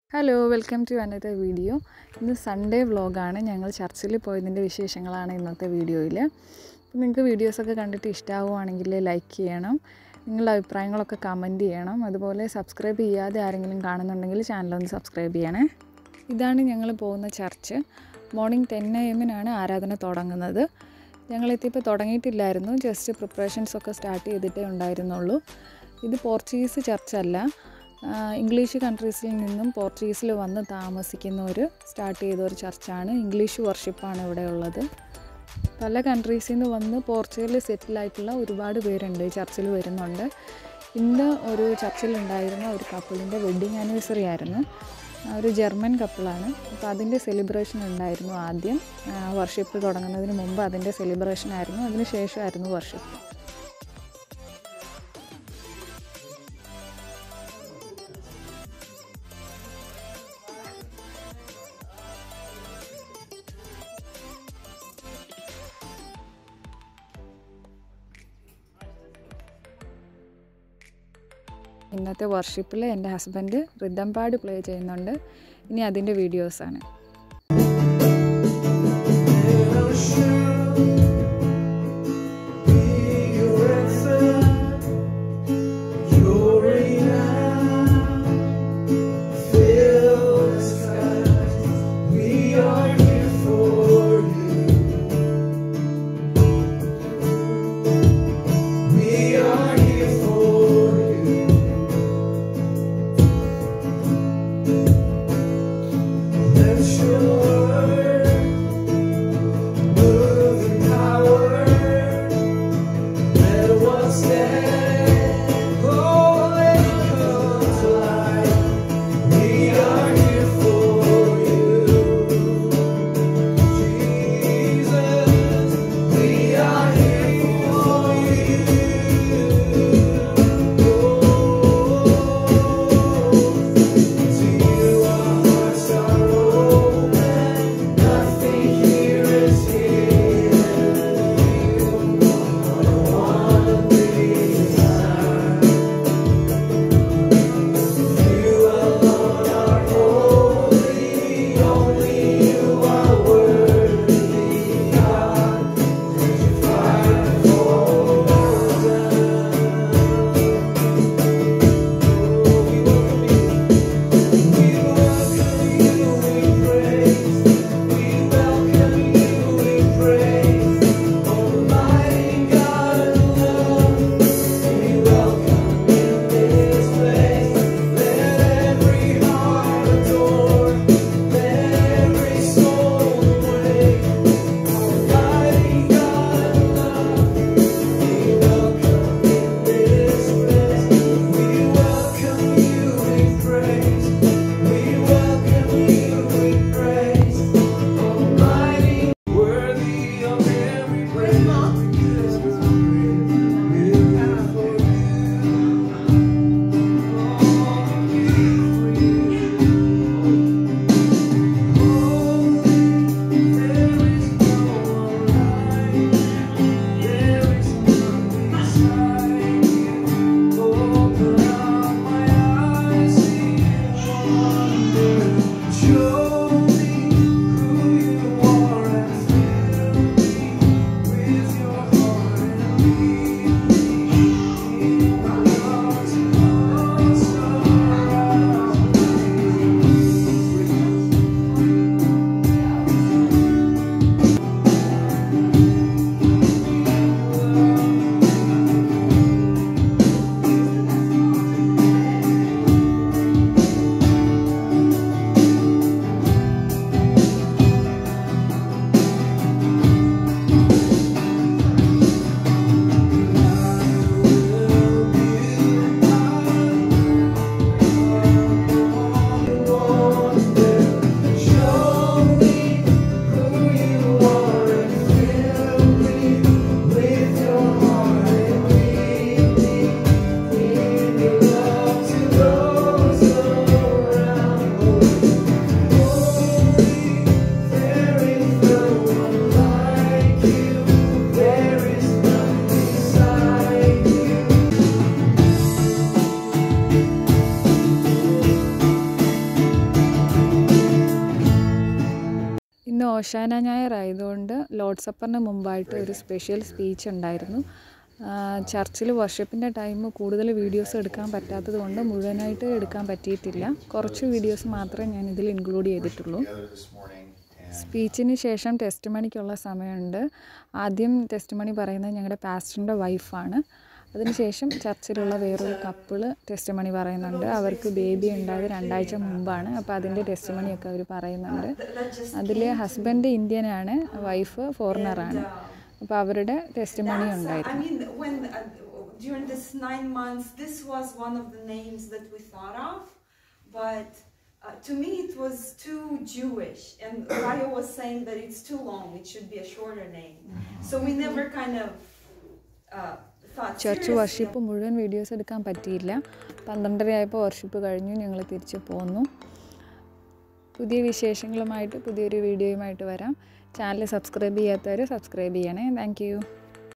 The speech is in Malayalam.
Hello welcome to another video ഇന്ന് സൺഡേ വ്ളോഗാണ് ഞങ്ങൾ ചർച്ചിൽ പോയതിൻ്റെ വിശേഷങ്ങളാണ് ഇന്നത്തെ വീഡിയോയിൽ അപ്പോൾ നിങ്ങൾക്ക് വീഡിയോസൊക്കെ കണ്ടിട്ട് ഇഷ്ടമാവുകയാണെങ്കിൽ ലൈക്ക് ചെയ്യണം നിങ്ങളുടെ അഭിപ്രായങ്ങളൊക്കെ കമൻറ്റ് ചെയ്യണം അതുപോലെ സബ്സ്ക്രൈബ് ചെയ്യാതെ ആരെങ്കിലും കാണുന്നുണ്ടെങ്കിൽ ചാനലൊന്ന് സബ്സ്ക്രൈബ് ചെയ്യണേ ഇതാണ് ഞങ്ങൾ പോകുന്ന ചർച്ച് മോർണിംഗ് ടെൻ എ എമ്മിനാണ് ആരാധന തുടങ്ങുന്നത് ഞങ്ങളെത്തിയപ്പോൾ തുടങ്ങിയിട്ടില്ലായിരുന്നു ജസ്റ്റ് പ്രിപ്പറേഷൻസ് ഒക്കെ സ്റ്റാർട്ട് ചെയ്തിട്ടേ ഉണ്ടായിരുന്നുള്ളൂ ഇത് പോർച്ചുഗീസ് ചർച്ചല്ല ഇംഗ്ലീഷ് കൺട്രീസിൽ നിന്നും പോർച്ചുഗീസിൽ വന്ന് താമസിക്കുന്നവർ സ്റ്റാർട്ട് ചെയ്ത ഒരു ചർച്ചാണ് ഇംഗ്ലീഷ് വർഷിപ്പാണ് ഇവിടെ ഉള്ളത് പല കൺട്രീസിൽ നിന്ന് വന്ന് പോർച്ചുഗലിൽ സെറ്റിലായിട്ടുള്ള ഒരുപാട് പേരുണ്ട് ഈ ചർച്ചിൽ വരുന്നുണ്ട് ഇന്ന് ഒരു ചർച്ചിലുണ്ടായിരുന്ന ഒരു കപ്പിളിൻ്റെ വെഡ്ഡിങ് ആനിവേഴ്സറി ആയിരുന്നു ഒരു ജർമ്മൻ കപ്പിളാണ് അപ്പോൾ അതിൻ്റെ സെലിബ്രേഷൻ ഉണ്ടായിരുന്നു ആദ്യം വർഷിപ്പ് തുടങ്ങുന്നതിന് മുമ്പ് അതിൻ്റെ സെലിബ്രേഷൻ ആയിരുന്നു അതിന് ശേഷമായിരുന്നു വർഷിപ്പ് ഇന്നത്തെ വർഷിപ്പിൽ എൻ്റെ ഹസ്ബൻഡ് റിദം പാഡ് പ്ലേ ചെയ്യുന്നുണ്ട് ഇനി അതിൻ്റെ വീഡിയോസാണ് Let your word ഓശാന ഞായർ ആയതുകൊണ്ട് ലോഡ് സപ്പറിന് മുമ്പായിട്ട് ഒരു സ്പെഷ്യൽ സ്പീച്ച് ഉണ്ടായിരുന്നു ചർച്ചിൽ വർഷിപ്പിൻ്റെ ടൈം കൂടുതൽ വീഡിയോസ് എടുക്കാൻ പറ്റാത്തത് കൊണ്ട് മുഴുവനായിട്ട് എടുക്കാൻ പറ്റിയിട്ടില്ല കുറച്ച് വീഡിയോസ് മാത്രമേ ഞാൻ ഇതിൽ ഇൻക്ലൂഡ് ചെയ്തിട്ടുള്ളൂ together this morning and സ്പീച്ചിന് ശേഷം ടെസ്റ്റ് മണിക്കുള്ള സമയമുണ്ട് ആദ്യം ടെസ്റ്റ് മണി പറയുന്നത് ഞങ്ങളുടെ പാസ്റ്ററിൻ്റെ വൈഫാണ് അതിനുശേഷം ചർച്ചിലുള്ള വേറൊരു കപ്പിള് ടെസ്റ്റ് മണി പറയുന്നുണ്ട് അവർക്ക് ബേബി ഉണ്ടായത് രണ്ടാഴ്ച മുമ്പാണ് അപ്പോൾ അതിൻ്റെ ടെസ്റ്റ് മണിയൊക്കെ അവർ പറയുന്നുണ്ട് അതിൽ ഹസ്ബൻഡ് ഇന്ത്യനാണ് വൈഫ് ഫോറിനറാണ് അപ്പോൾ അവരുടെ ടെസ്റ്റ് മണി That's, uh, I ഉണ്ടായിരുന്നു mean, when uh, during this nine months, this was one of the names that we thought of, but uh, to me it was too Jewish, and Raya was saying that it's too long; it should be a shorter name. So we never kind of uh, thought church seriously worship മുഴുവൻ വീഡിയോസ് എടുക്കാൻ പറ്റിയില്ല പന്ത്രണ്ടര ആയപ്പോൾ വർഷിപ്പ് കഴിഞ്ഞു ഞങ്ങൾ തിരിച്ചു പോന്നു പുതിയ വിശേഷങ്ങളുമായിട്ട് പുതിയൊരു വീഡിയോയുമായിട്ട് വരാം ചാനൽ സബ്സ്ക്രൈബ് ചെയ്യാത്തവർ സബ്സ്ക്രൈബ് ചെയ്യണേ താങ്ക്